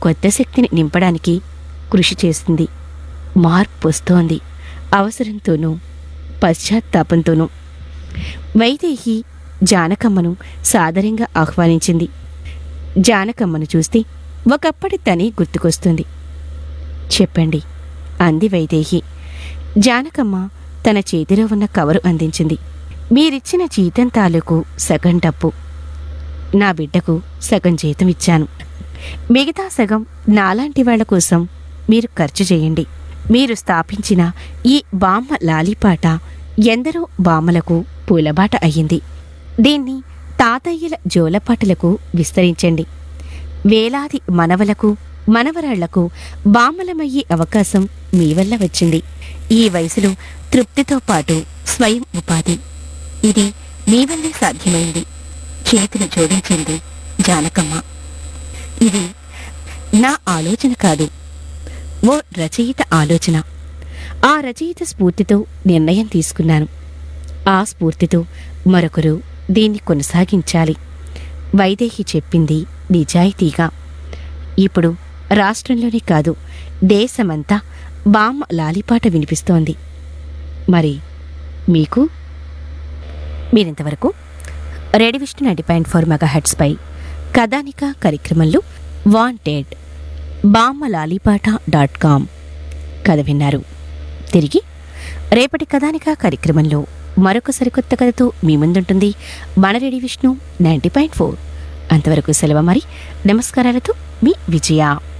కొత్త శక్తిని నింపడానికి కృషి చేస్తుంది మార్పు వస్తోంది అవసరంతోనూ పశ్చాత్తాపంతోనూ వైదేహి జానకమ్మను సాదరంగా ఆహ్వానించింది జానకమ్మను చూస్తే ఒకప్పటి తనే గుర్తుకొస్తుంది చెప్పండి అంది వైదేహి జానకమ్మ తన చేతిలో ఉన్న కవరు అందించింది మీరిచ్చిన జీతం తాలూకు సగం డబ్బు నా బిడ్డకు సగం జీతం ఇచ్చాను మిగతా సగం నాలాంటి వాళ్ళ కోసం మీరు ఖర్చు చేయండి మీరు స్థాపించిన ఈ బామ్మ లాలిపాట ఎందరో బామ్మలకు పూలబాట అయ్యింది దీన్ని తాతయ్యల జోలపాటలకు విస్తరించండి వేలాది మనవలకు మనవరాళ్లకు బామ్మలమయ్యే అవకాశం మీ వల్ల వచ్చింది ఈ వయసులో తృప్తితో పాటు స్వయం ఉపాధి ఇది మీ వల్లే సాధ్యమైంది చేతులు జోడించింది జానకమ్మ ఇది నా ఆలోచన కాదు ఓ రచయిత ఆలోచన ఆ రచయిత స్ఫూర్తితో నిర్ణయం తీసుకున్నాను ఆ స్ఫూర్తితో మరొకరు దీన్ని కొనసాగించాలి వైదేహి చెప్పింది నిజాయితీగా ఇప్పుడు రాష్ట్రంలోనే కాదు దేశమంతా బామ్మ లాలిపాట వినిపిస్తోంది మరి మీకు మీరింతవరకు radio Vishnu ninety point four mega హెడ్స్పై కథానిక కార్యక్రమంలో వాంటెడ్ బామ్మ లాలిపాట డాట్ కామ్ కథ విన్నారు తిరిగి రేపటి కథానిక కార్యక్రమంలో మరొక సరికొత్త కథతో మీ ముందుంటుంది మన radio Vishnu ninety point four అంతవరకు సెలవు మరి నమస్కారాలతో మీ విజయ